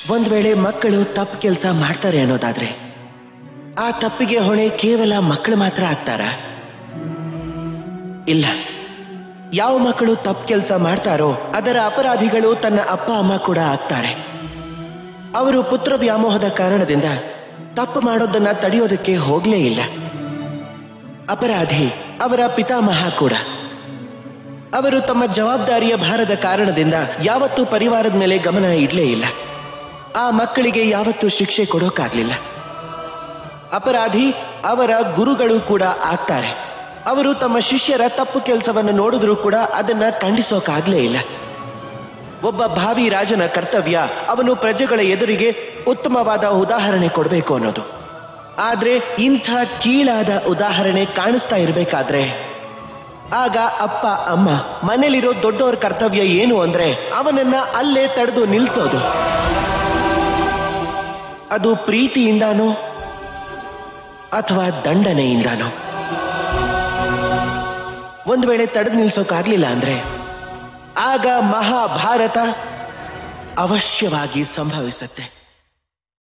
ಒಂದ್ ವೇಳೆ ಮಕ್ಕಳು ತಪ್ಪು ಕೆಲಸ ಮಾಡ್ತಾರೆ ಅನ್ನೋದಾದ್ರೆ ಆ ತಪ್ಪಿಗೆ ಹೊಣೆ ಕೇವಲ ಮಕ್ಕಳು ಮಾತ್ರ ಆಗ್ತಾರ ಇಲ್ಲ ಯಾವ ಮಕ್ಕಳು ತಪ್ಪು ಕೆಲಸ ಮಾಡ್ತಾರೋ ಅದರ ಅಪರಾಧಿಗಳು ತನ್ನ ಅಪ್ಪ ಅಮ್ಮ ಕೂಡ ಆಗ್ತಾರೆ ಅವರು ಪುತ್ರ ವ್ಯಾಮೋಹದ ಕಾರಣದಿಂದ ತಪ್ಪು ಮಾಡೋದನ್ನ ತಡೆಯೋದಕ್ಕೆ ಹೋಗ್ಲೇ ಇಲ್ಲ ಅಪರಾಧಿ ಅವರ ಪಿತಾಮಹ ಕೂಡ ಅವರು ತಮ್ಮ ಜವಾಬ್ದಾರಿಯ ಭಾರದ ಕಾರಣದಿಂದ ಯಾವತ್ತೂ ಪರಿವಾರದ ಮೇಲೆ ಗಮನ ಇಡ್ಲೇ ಇಲ್ಲ ಆ ಮಕ್ಕಳಿಗೆ ಯಾವತ್ತೂ ಶಿಕ್ಷೆ ಕೊಡೋಕ್ಕಾಗ್ಲಿಲ್ಲ ಅಪರಾಧಿ ಅವರ ಗುರುಗಳು ಕೂಡ ಆಗ್ತಾರೆ ಅವರು ತಮ್ಮ ಶಿಷ್ಯರ ತಪ್ಪು ಕೆಲಸವನ್ನು ನೋಡಿದ್ರೂ ಕೂಡ ಅದನ್ನ ಖಂಡಿಸೋಕಾಗ್ಲೇ ಇಲ್ಲ ಒಬ್ಬ ಭಾವಿ ರಾಜನ ಕರ್ತವ್ಯ ಅವನು ಪ್ರಜೆಗಳ ಎದುರಿಗೆ ಉತ್ತಮವಾದ ಉದಾಹರಣೆ ಕೊಡಬೇಕು ಅನ್ನೋದು ಆದ್ರೆ ಇಂಥ ಕೀಳಾದ ಉದಾಹರಣೆ ಕಾಣಿಸ್ತಾ ಇರಬೇಕಾದ್ರೆ ಆಗ ಅಪ್ಪ ಅಮ್ಮ ಮನೇಲಿರೋ ದೊಡ್ಡವರ ಕರ್ತವ್ಯ ಏನು ಅಂದ್ರೆ ಅವನನ್ನ ಅಲ್ಲೇ ತಡೆದು ನಿಲ್ಸೋದು ಅದು ಪ್ರೀತಿಯಿಂದಾನೋ ಅಥವಾ ದಂಡನೆಯಿಂದಾನೋ ಒಂದು ವೇಳೆ ತಡೆದು ನಿಲ್ಸೋಕಾಗ್ಲಿಲ್ಲ ಅಂದ್ರೆ ಆಗ ಮಹಾಭಾರತ ಅವಶ್ಯವಾಗಿ ಸಂಭವಿಸುತ್ತೆ